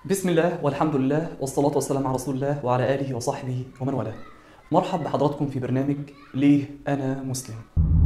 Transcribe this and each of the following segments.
بسم الله والحمد لله والصلاة والسلام على رسول الله وعلى آله وصحبه ومن والاه. مرحب بحضراتكم في برنامج ليه أنا مسلم.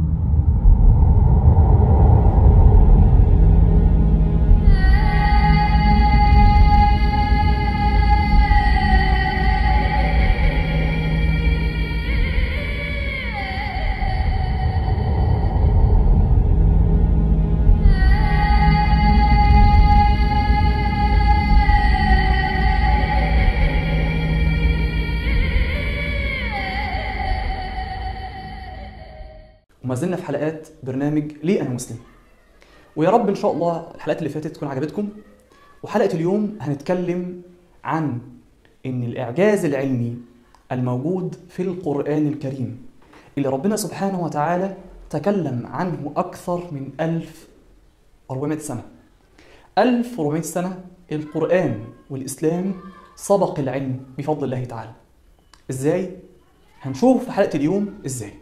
وما زلنا في حلقات برنامج ليه أنا مسلم. ويا رب إن شاء الله الحلقات اللي فاتت تكون عجبتكم. وحلقة اليوم هنتكلم عن إن الإعجاز العلمي الموجود في القرآن الكريم اللي ربنا سبحانه وتعالى تكلم عنه أكثر من 1400 سنة 1400 سنة القرآن والإسلام سبق العلم بفضل الله تعالى إزاي؟ هنشوف في حلقة اليوم إزاي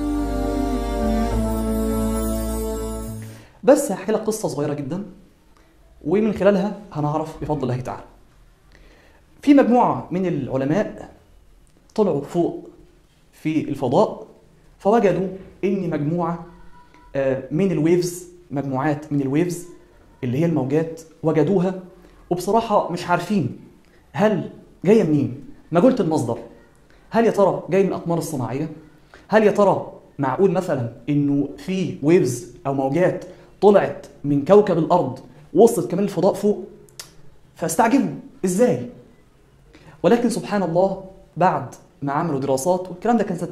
بس هحكي لك قصة صغيرة جدا ومن خلالها هنعرف بفضل الله تعالى في مجموعة من العلماء طلعوا فوق في الفضاء فوجدوا ان مجموعة آه، من الويفز مجموعات من الويفز اللي هي الموجات وجدوها وبصراحة مش عارفين هل جاية منين مجهولة المصدر هل يا ترى جاي من الأقمار الصناعية هل يا ترى معقول مثلا انه في ويفز او موجات طلعت من كوكب الارض وصلت كمان الفضاء فوق فاستعجبوا ازاي ولكن سبحان الله بعد ما عملوا دراسات والكلام ده كان سنه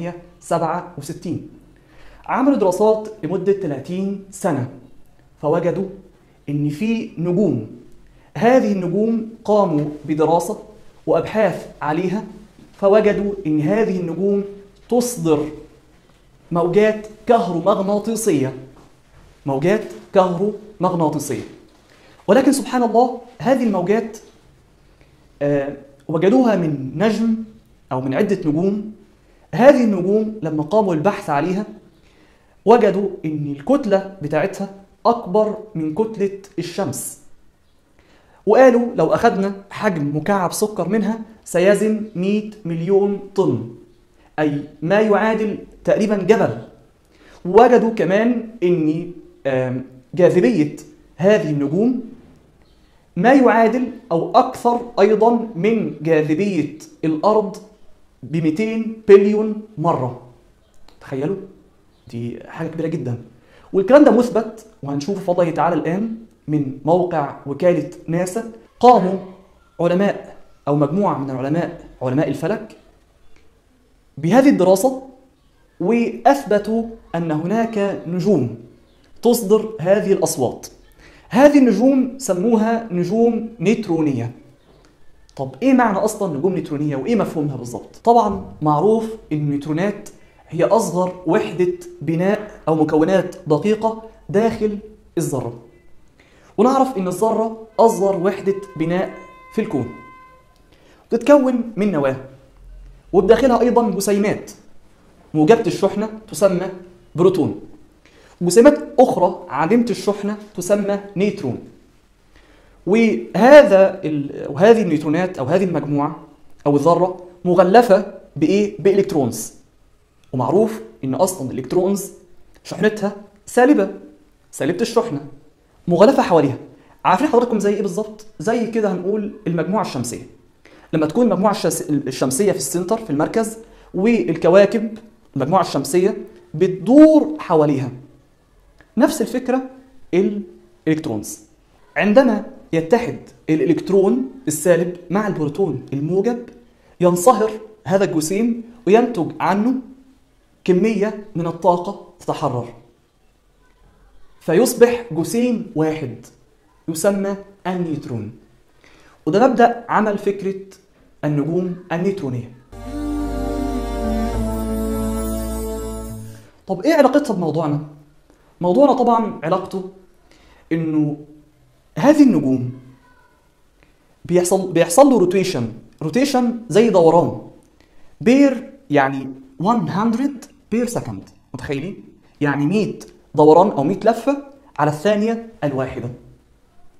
1967 عملوا دراسات لمده 30 سنه فوجدوا ان في نجوم هذه النجوم قاموا بدراسه وابحاث عليها فوجدوا ان هذه النجوم تصدر موجات كهرومغناطيسيه موجات كهرومغناطيسيه ولكن سبحان الله هذه الموجات آه، وجدوها من نجم او من عده نجوم هذه النجوم لما قاموا البحث عليها وجدوا ان الكتله بتاعتها اكبر من كتله الشمس وقالوا لو اخذنا حجم مكعب سكر منها سيزن 100 مليون طن اي ما يعادل تقريبا جبل وجدوا كمان ان آم، جاذبيه هذه النجوم ما يعادل او اكثر ايضا من جاذبيه الارض ب 200 بليون مره تخيلوا دي حاجه كبيره جدا والكلام ده مثبت وهنشوف بفضل الله تعالى الان من موقع وكاله ناسا قاموا علماء او مجموعه من العلماء علماء الفلك بهذه الدراسه واثبتوا ان هناك نجوم تصدر هذه الاصوات هذه النجوم سموها نجوم نيترونيه طب ايه معنى اصلا نجوم نيترونيه وايه مفهومها بالظبط طبعا معروف ان النيوترونات هي اصغر وحده بناء او مكونات دقيقه داخل الذره ونعرف ان الذره اصغر وحده بناء في الكون تتكون من نواه وبداخلها ايضا جسيمات موجبه الشحنه تسمى بروتون جسيمات اخرى عديمه الشحنه تسمى نيترون وهذا ال... وهذه النيوترونات او هذه المجموعه او الذره مغلفه بايه بالكترونز ومعروف ان اصلا الالكترونز شحنتها سالبه سالبه الشحنه مغلفه حواليها عارفين حضراتكم زي ايه بالظبط زي كده هنقول المجموعه الشمسيه لما تكون المجموعه الشمس- الشمسيه في السنتر في المركز والكواكب المجموعه الشمسيه بتدور حواليها نفس الفكره الالكترونز عندما يتحد الالكترون السالب مع البروتون الموجب ينصهر هذا الجسيم وينتج عنه كميه من الطاقه تتحرر فيصبح جسيم واحد يسمى النيوترون وده مبدأ عمل فكرة النجوم النيوترونية طب ايه علاقتها بموضوعنا؟ موضوعنا طبعا علاقته انه هذه النجوم بيحصل بيحصل له روتيشن روتيشن زي دوران بير يعني 100 بير سكند متخيلين؟ يعني 100 دوران او 100 لفه على الثانيه الواحده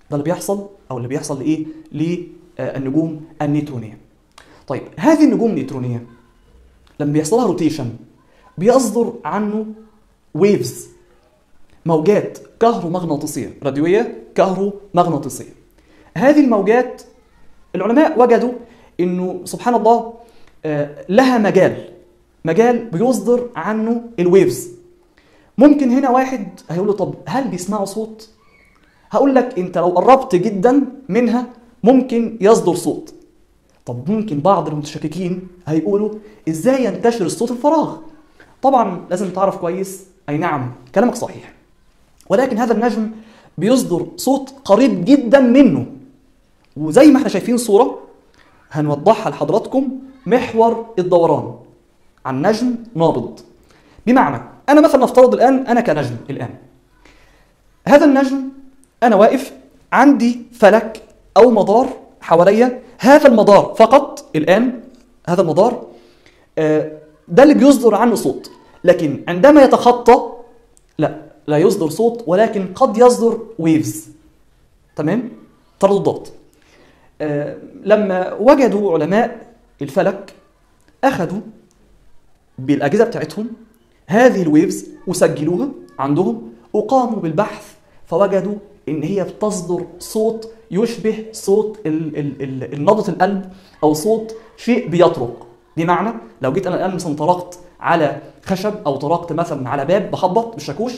ده اللي بيحصل او اللي بيحصل لايه للنجوم النيوترونيه طيب هذه النجوم النيوترونيه لما بيحصل لها روتيشن بيصدر عنه ويفز موجات كهرومغناطيسيه راديويه كهرومغناطيسيه هذه الموجات العلماء وجدوا انه سبحان الله آه، لها مجال مجال بيصدر عنه الويفز ممكن هنا واحد هيقول له طب هل بيسمعوا صوت هقول لك انت لو قربت جدا منها ممكن يصدر صوت طب ممكن بعض المتشككين هيقولوا ازاي ينتشر الصوت الفراغ طبعا لازم تعرف كويس اي نعم كلامك صحيح ولكن هذا النجم بيصدر صوت قريب جدا منه وزي ما احنا شايفين صورة هنوضحها لحضراتكم محور الدوران عن نجم نابض بمعنى انا مثلا نفترض الان انا كنجم الان هذا النجم انا واقف عندي فلك او مدار حواليا هذا المدار فقط الان هذا المدار آه، ده اللي بيصدر عنه صوت لكن عندما يتخطى لا لا يصدر صوت ولكن قد يصدر ويفز تمام ترددات آه، لما وجدوا علماء الفلك اخذوا بالاجهزه بتاعتهم هذه الويفز وسجلوها عندهم وقاموا بالبحث فوجدوا ان هي بتصدر صوت يشبه صوت ال- ال- ال- النبض القلب او صوت شيء بيطرق بمعنى لو جيت انا الان مثلا طرقت على خشب او طرقت مثلا على باب بخبط بالشاكوش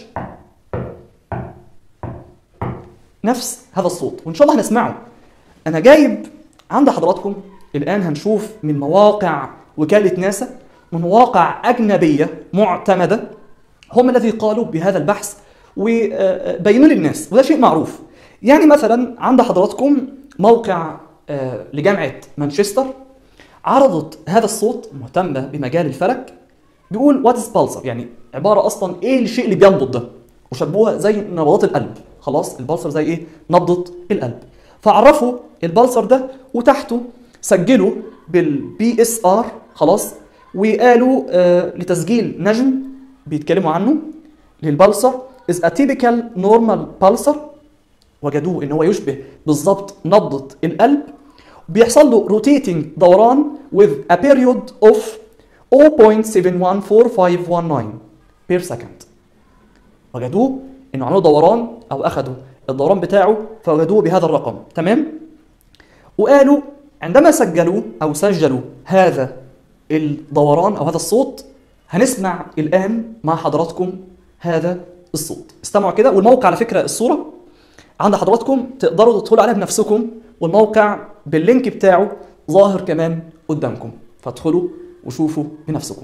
نفس هذا الصوت وان شاء الله هنسمعه انا جايب عند حضراتكم الان هنشوف من مواقع وكاله ناسا من مواقع اجنبيه معتمده هم الذي قالوا بهذا البحث وبينوا للناس وده شيء معروف يعني مثلا عند حضراتكم موقع آه، لجامعه مانشستر عرضت هذا الصوت مهتمه بمجال الفلك بيقول وات از بالسر يعني عباره اصلا ايه الشيء اللي بينبض ده وشبهوها زي نبضات القلب خلاص البلسر زي ايه نبضه القلب فعرفوا البلسر ده وتحته سجلوا بالبي اس ار خلاص وقالوا آه لتسجيل نجم بيتكلموا عنه للبلسر is a typical normal pulsar وجدوه ان هو يشبه بالظبط نبضة القلب بيحصل له روتيتنج دوران with a period of 0.714519 per second وجدوه انه عملوا دوران او اخذوا الدوران بتاعه فوجدوه بهذا الرقم تمام وقالوا عندما سجلوا او سجلوا هذا الدوران او هذا الصوت هنسمع الان مع حضراتكم هذا الصوت استمعوا كده والموقع على فكره الصوره عند حضراتكم تقدروا تدخلوا عليها بنفسكم والموقع باللينك بتاعه ظاهر كمان قدامكم فادخلوا وشوفوا بنفسكم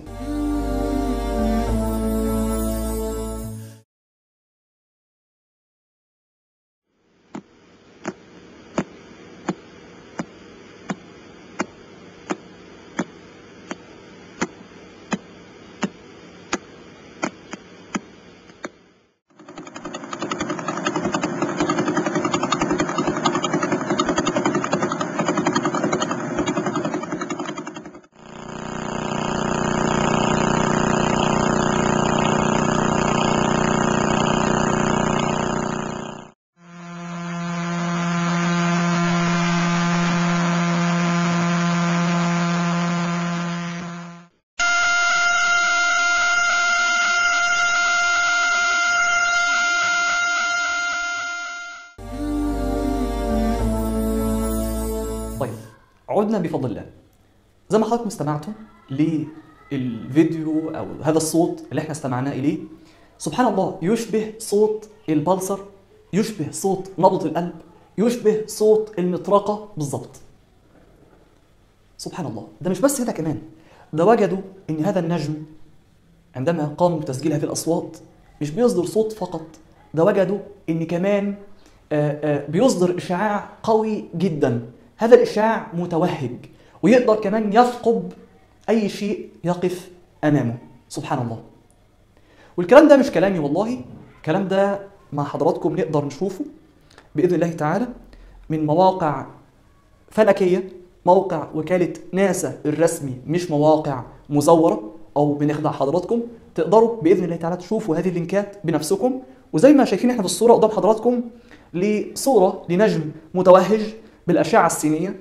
طيب عدنا بفضل الله زي ما حضراتكم استمعتوا للفيديو او هذا الصوت اللي احنا استمعناه اليه سبحان الله يشبه صوت البلسر يشبه صوت نبض القلب يشبه صوت المطرقه بالظبط سبحان الله ده مش بس كده كمان ده وجدوا ان هذا النجم عندما قاموا بتسجيل هذه الاصوات مش بيصدر صوت فقط ده وجدوا ان كمان آه، آه، بيصدر اشعاع قوي جدا هذا الاشعاع متوهج ويقدر كمان يثقب اي شيء يقف امامه سبحان الله والكلام ده مش كلامي والله الكلام ده مع حضراتكم نقدر نشوفه باذن الله تعالى من مواقع فلكيه موقع وكاله ناسا الرسمي مش مواقع مزوره او بنخدع حضراتكم تقدروا باذن الله تعالى تشوفوا هذه اللينكات بنفسكم وزي ما شايفين احنا في الصوره قدام حضراتكم لصورة لنجم متوهج بالأشعة السينية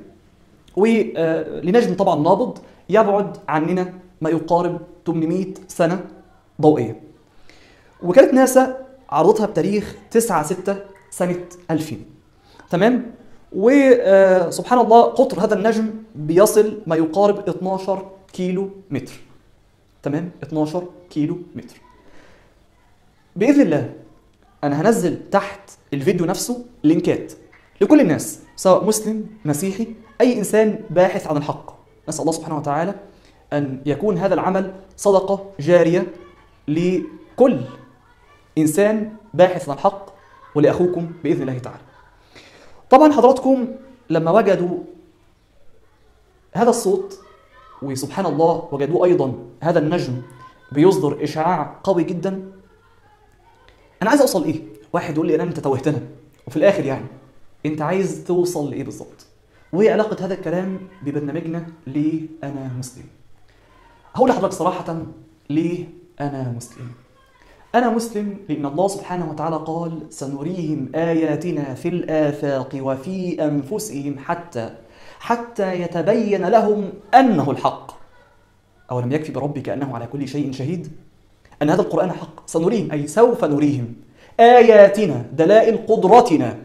ولنجم طبعا نابض يبعد عننا ما يقارب 800 سنة ضوئية وكالة ناسا عرضتها بتاريخ 9 6 سنة 2000 تمام وسبحان الله قطر هذا النجم بيصل ما يقارب 12 كيلو متر تمام 12 كيلو متر باذن الله انا هنزل تحت الفيديو نفسه لينكات لكل الناس سواء مسلم مسيحي اي انسان باحث عن الحق نسال الله سبحانه وتعالى ان يكون هذا العمل صدقه جاريه لكل انسان باحث عن الحق ولاخوكم باذن الله تعالى طبعا حضراتكم لما وجدوا هذا الصوت وسبحان الله وجدوا ايضا هذا النجم بيصدر اشعاع قوي جدا انا عايز اوصل ايه واحد يقول لي انا انت توهتنا وفي الاخر يعني انت عايز توصل لايه بالظبط وايه علاقه هذا الكلام ببرنامجنا ليه انا مسلم هقول لحضرتك صراحه ليه انا مسلم أنا مسلم لأن الله سبحانه وتعالى قال سنريهم آياتنا في الآفاق وفي أنفسهم حتى حتى يتبين لهم أنه الحق أولم يكفي بربك أنه على كل شيء شهيد أن هذا القرآن حق سنريهم أي سوف نريهم آياتنا دلائل قدرتنا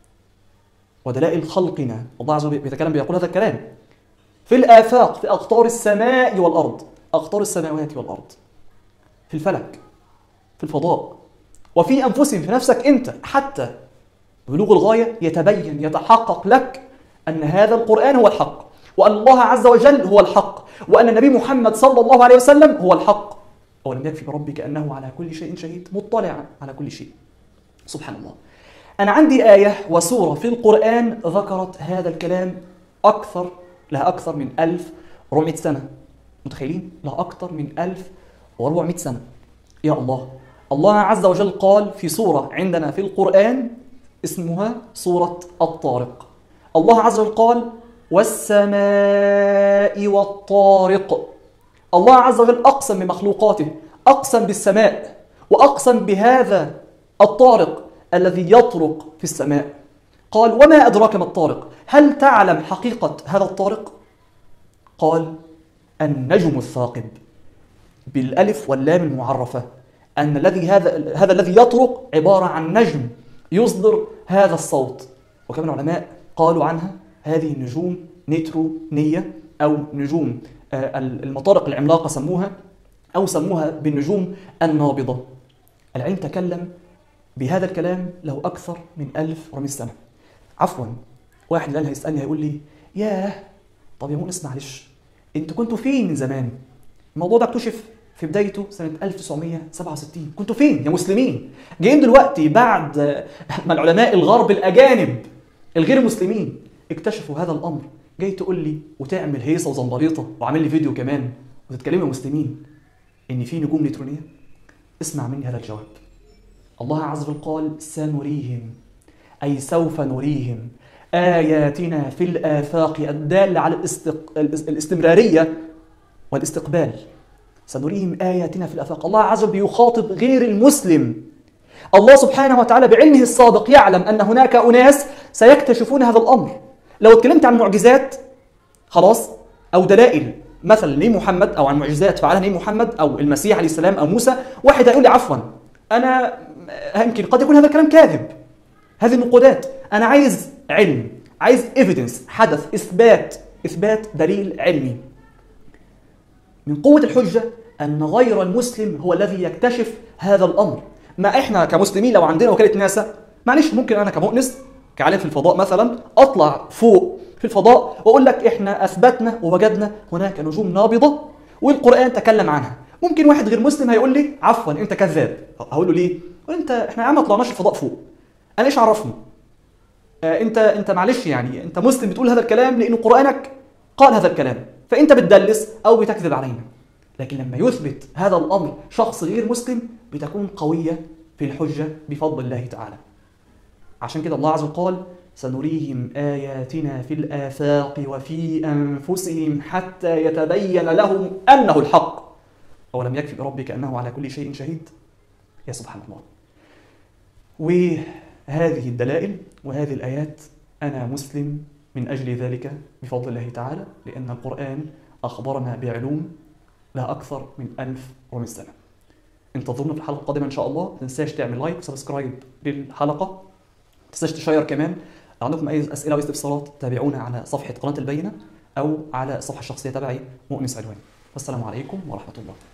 ودلائل خلقنا الله عز وجل بيتكلم بيقول هذا الكلام في الآفاق في أقطار السماء والأرض أقطار السماوات والأرض في الفلك في الفضاء وفي أنفسهم في نفسك أنت حتى بلوغ الغاية يتبين يتحقق لك أن هذا القرآن هو الحق وأن الله عز وجل هو الحق وأن النبي محمد صلى الله عليه وسلم هو الحق أولم يكفي بربك أنه على كل شيء شهيد مطلع على كل شيء سبحان الله أنا عندي آية وسورة في القرآن ذكرت هذا الكلام أكثر لها أكثر من 1400 سنة متخيلين؟ لها أكثر من 1400 سنة يا الله الله عز وجل قال في سورة عندنا في القرآن اسمها سورة الطارق الله عز وجل قال والسماء والطارق الله عز وجل أقسم بمخلوقاته أقسم بالسماء وأقسم بهذا الطارق الذي يطرق في السماء قال وما أدراك ما الطارق هل تعلم حقيقة هذا الطارق قال النجم الثاقب بالألف واللام المعرفة أن الذي هذا هذا الذي يطرق عبارة عن نجم يصدر هذا الصوت وكمان العلماء قالوا عنها هذه النجوم نيترونية أو نجوم المطارق العملاقة سموها أو سموها بالنجوم النابضة العلم تكلم بهذا الكلام له أكثر من 1400 سنة عفوا واحد الآن هيسألني هيقول لي ياه طب يا مؤنس معلش انتوا كنتوا فين من زمان الموضوع ده اكتشف في بدايته سنة 1967 كنتوا فين يا مسلمين جايين دلوقتي بعد ما العلماء الغرب الأجانب الغير مسلمين اكتشفوا هذا الأمر جاي تقول لي وتعمل هيصة وزنبريطة وعامل لي فيديو كمان وتتكلموا يا مسلمين إن في نجوم نيوترونية اسمع مني هذا الجواب الله عز وجل قال سنريهم أي سوف نريهم آياتنا في الآفاق الدالة على الاستق... الاستمرارية والاستقبال سنريهم آياتنا في الآفاق الله عز وجل بيخاطب غير المسلم الله سبحانه وتعالى بعلمه السابق يعلم أن هناك أناس سيكتشفون هذا الأمر لو اتكلمت عن معجزات خلاص أو دلائل مثلا لمحمد أو عن معجزات فعلها نبي محمد أو المسيح عليه السلام أو موسى واحد هيقول لي عفوا أنا يمكن قد يكون هذا الكلام كاذب هذه النقودات أنا عايز علم عايز ايفيدنس حدث إثبات إثبات دليل علمي من قوة الحجة أن غير المسلم هو الذي يكتشف هذا الأمر ما إحنا كمسلمين لو عندنا وكالة ناسا معلش ممكن أنا كمؤنس كعالم في الفضاء مثلا أطلع فوق في الفضاء وأقول لك إحنا أثبتنا ووجدنا هناك نجوم نابضة والقرآن تكلم عنها ممكن واحد غير مسلم هيقول لي عفوا أنت كذاب هقول له ليه؟ أنت إحنا يا عم ما طلعناش الفضاء فوق أنا إيش عرفني؟ آه أنت أنت معلش يعني أنت مسلم بتقول هذا الكلام لأن قرآنك قال هذا الكلام فانت بتدلس او بتكذب علينا لكن لما يثبت هذا الامر شخص غير مسلم بتكون قويه في الحجه بفضل الله تعالى عشان كده الله عز وجل قال سنريهم اياتنا في الافاق وفي انفسهم حتى يتبين لهم انه الحق اولم يكفي بربك انه على كل شيء شهيد يا سبحان الله هذه الدلائل وهذه الآيات أنا مسلم من أجل ذلك بفضل الله تعالى لأن القرآن أخبرنا بعلوم لها أكثر من 1400 سنة انتظرونا في الحلقة القادمة إن شاء الله ما تنساش تعمل لايك وسبسكرايب للحلقة ما تنساش تشير كمان عندكم أي أسئلة أو استفسارات تابعونا على صفحة قناة البينة أو على الصفحة الشخصية تبعي مؤنس علوان والسلام عليكم ورحمة الله